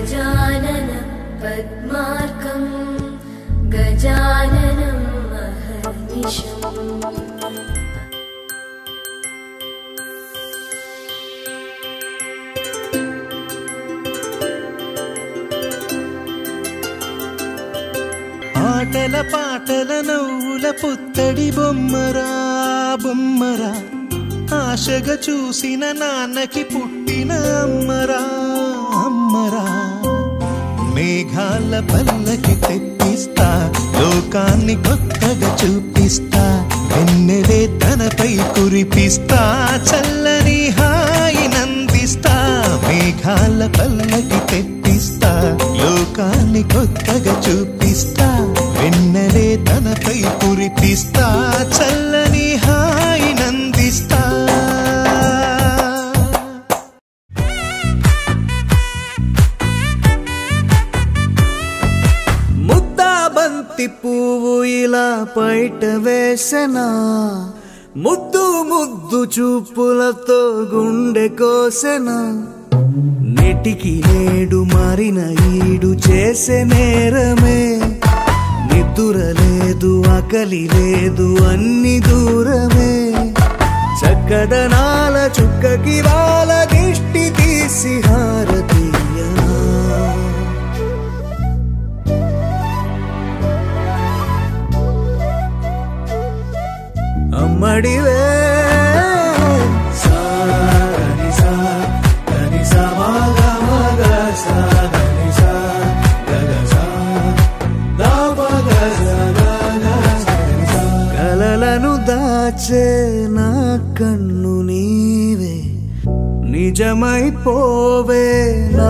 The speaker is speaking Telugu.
गजानन पद्मार्कम् गजाननं महर्निशम् ఆటల పాటల నవ్వుల పుత్తడి బొమ్మరా బొమ్మరా ఆశగా చూసిన నాన్నకి పుట్టిన అమ్మరా అమ్మరా మేఘాల పల్లకి తెప్పిస్తా లోకాన్ని కొత్తగా చూపిస్తా వెన్నెలే తనపై కురిపిస్తా చల్లని హాయి నందిస్తా మేఘాల పల్లకి తెప్పిస్తా లోకాన్ని కొత్తగా చూపిస్తా వెన్నెలే తనపై కురిపిస్తా చల్లని హాయి నందిస్తా ముద్దా బంతి పువ్వు ఇలా బయట వేసెనా ముద్దు ముద్దు చూపులతో గుండె కోసెనా నెటికి నేడు మారిన ఈడు చేసే నేరమే నిద్దుర లేదు ఆకలి లేదు అన్ని దూరమే చక్కదనాల చుక్కకి వాళ్ళ దిష్టి తీసి హారతీయా అమ్మడివే సాగని సా గని సా మగ మగ సా గని సా గగ సా దా మగ సా గగ సా గని సా. కలలను దాచే నా కన్ను నీవే నిజమైపోవే నా